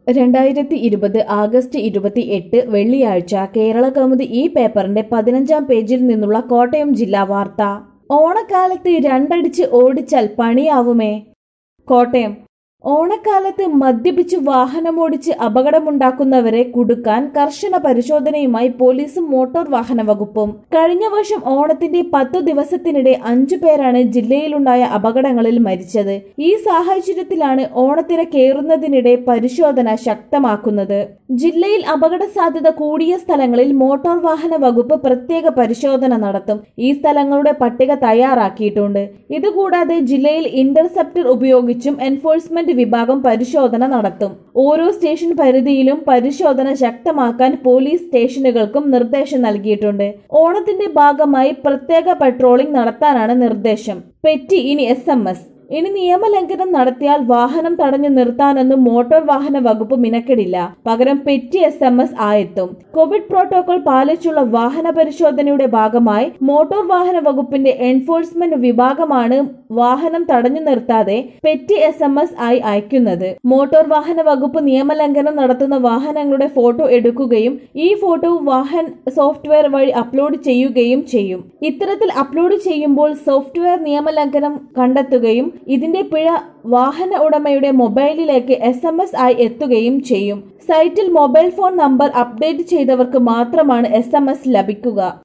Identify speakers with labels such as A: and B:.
A: രണ്ടായിരത്തി ഇരുപത് ആഗസ്റ്റ് ഇരുപത്തി എട്ട് വെള്ളിയാഴ്ച കേരള കൗമുദി ഈ പേപ്പറിന്റെ പതിനഞ്ചാം പേജിൽ നിന്നുള്ള കോട്ടയം ജില്ലാ വാർത്ത ഓണക്കാലത്ത് രണ്ടടിച്ച് ഓടിച്ചാൽ പണിയാവുമേ കോട്ടയം ഓണക്കാലത്ത് മദ്യപിച്ച് വാഹനമോടിച്ച് അപകടമുണ്ടാക്കുന്നവരെ കുടുക്കാൻ കർശന പരിശോധനയുമായി പോലീസും മോട്ടോർ വാഹന വകുപ്പും കഴിഞ്ഞ വർഷം ഓണത്തിന്റെ പത്തു ദിവസത്തിനിടെ അഞ്ചു പേരാണ് ജില്ലയിലുണ്ടായ അപകടങ്ങളിൽ മരിച്ചത് ഈ സാഹചര്യത്തിലാണ് ഓണത്തിരക്കേറുന്നതിനിടെ പരിശോധന ശക്തമാക്കുന്നത് ജില്ലയിൽ അപകട സാധ്യത കൂടിയ സ്ഥലങ്ങളിൽ മോട്ടോർ വാഹന വകുപ്പ് പ്രത്യേക പരിശോധന നടത്തും ഈ സ്ഥലങ്ങളുടെ പട്ടിക തയ്യാറാക്കിയിട്ടുണ്ട് ഇതുകൂടാതെ ജില്ലയിൽ ഇന്റർസെപ്റ്റർ ഉപയോഗിച്ചും എൻഫോഴ്സ്മെന്റ് വിഭാഗം പരിശോധന നടത്തും ഓരോ സ്റ്റേഷൻ പരിധിയിലും പരിശോധന ശക്തമാക്കാൻ പോലീസ് സ്റ്റേഷനുകൾക്കും നിർദ്ദേശം നൽകിയിട്ടുണ്ട് ഓണത്തിന്റെ ഭാഗമായി പ്രത്യേക പട്രോളിംഗ് നടത്താനാണ് നിർദ്ദേശം പെറ്റി ഇനി എസ് എം എസ് ഇനി നിയമലംഘനം നടത്തിയാൽ വാഹനം തടഞ്ഞു നിർത്താനൊന്നും മോട്ടോർ വാഹന വകുപ്പ് മിനക്കെടില്ല പകരം പെറ്റി എസ് എം എസ് ആയെത്തും കോവിഡ് പ്രോട്ടോകോൾ പാലിച്ചുള്ള വാഹന പരിശോധനയുടെ ഭാഗമായി മോട്ടോർ വാഹന വകുപ്പിന്റെ എൻഫോഴ്സ്മെന്റ് വിഭാഗമാണ് വാഹനം തടഞ്ഞു നിർത്താതെ പെറ്റി എസ് എം എസ് ആയി അയക്കുന്നത് മോട്ടോർ വാഹന വകുപ്പ് നിയമലംഘനം നടത്തുന്ന വാഹനങ്ങളുടെ ഫോട്ടോ എടുക്കുകയും ഈ ഫോട്ടോ വാഹൻ സോഫ്റ്റ്വെയർ വഴി അപ്ലോഡ് ചെയ്യുകയും ചെയ്യും ഇത്തരത്തിൽ അപ്ലോഡ് ചെയ്യുമ്പോൾ സോഫ്റ്റ്വെയർ നിയമലംഘനം കണ്ടെത്തുകയും ഇതിന്റെ പിഴ വാഹന ഉടമയുടെ മൊബൈലിലേക്ക് എസ് എം എസ് ആയി എത്തുകയും ചെയ്യും സൈറ്റിൽ മൊബൈൽ ഫോൺ നമ്പർ അപ്ഡേറ്റ് ചെയ്തവർക്ക് മാത്രമാണ് എസ് എം എസ് ലഭിക്കുക